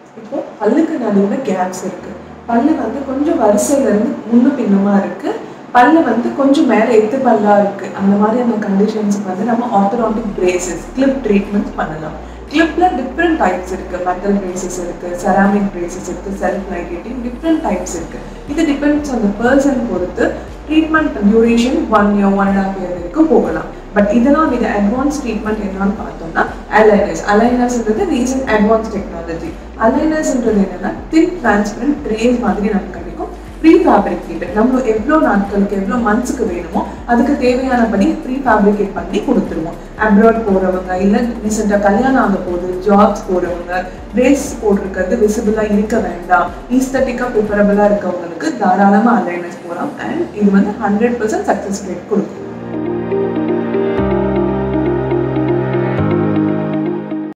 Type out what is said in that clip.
இப்போ பல்லுக்கு நடுவில் கேப்ஸ் இருக்கு பல்லு வந்து கொஞ்சம் வரிசையில இருந்து முன்னும் பின்னுமா இருக்கு பல்லு வந்து கொஞ்சம் மேலே எத்து பல்லா இருக்கு அந்த மாதிரியான கண்டிஷன்ஸ்க்கு வந்து நம்ம ஆர்த்தோடான்டிக் பிரேசஸ் கிளிப் ட்ரீட்மெண்ட்ஸ் பண்ணலாம் கிளிப்ல டிஃப்ரெண்ட் டைப்ஸ் இருக்கு மெட்டல் பிரேசஸ் இருக்கு செராமிக் பிரேசஸ் இருக்கு செல்ஃப் லைகேட்டிங் டிஃப்ரெண்ட் டைப்ஸ் இருக்கு இது டிபெண்ட்ஸ் ஆன் த பர்சன் பொறுத்து treatment duration one year one and half year வரைக்கும் போகலாம் பட் இதெல்லாம் இது அட்வான்ஸ் ட்ரீட்மெண்ட் என்னன்னு பார்த்தோம்னா அலைனர்ஸ் அலைனர்ஸ்ன்றது ரீசன்ட் அட்வான்ஸ் டெக்னாலஜி அலைனர்ஸ்ன்றது என்னன்னா தின் டிரான்ஸ்பரண்ட் ட்ரேஸ் மாதிரி நமக்கு கிடைக்கும் ப்ரீ ஃபேப்ரிகேட்டட் நம்ம எவ்வளோ நாட்களுக்கு எவ்வளோ மந்த்ஸுக்கு வேணுமோ அதுக்கு தேவையானபடி ப்ரீ ஃபேப்ரிகேட் பண்ணி கொடுத்துருவோம் அப்ராட் போகிறவங்க இல்லை ரீசெண்டாக கல்யாணம் ஆக போகுது ஜாப்ஸ் போகிறவங்க ட்ரெஸ் போட்டிருக்கிறது விசிபிளாக இருக்க வேண்டாம் ஈஸ்தட்டிக்காக ப்ரிஃபரபிளாக இருக்கவங்களுக்கு தாராளமாக அலைனஸ் போகலாம் அண்ட் இது வந்து ஹண்ட்ரட் பர்சன்ட் சக்ஸஸ் ரேட் கொடுக்கும்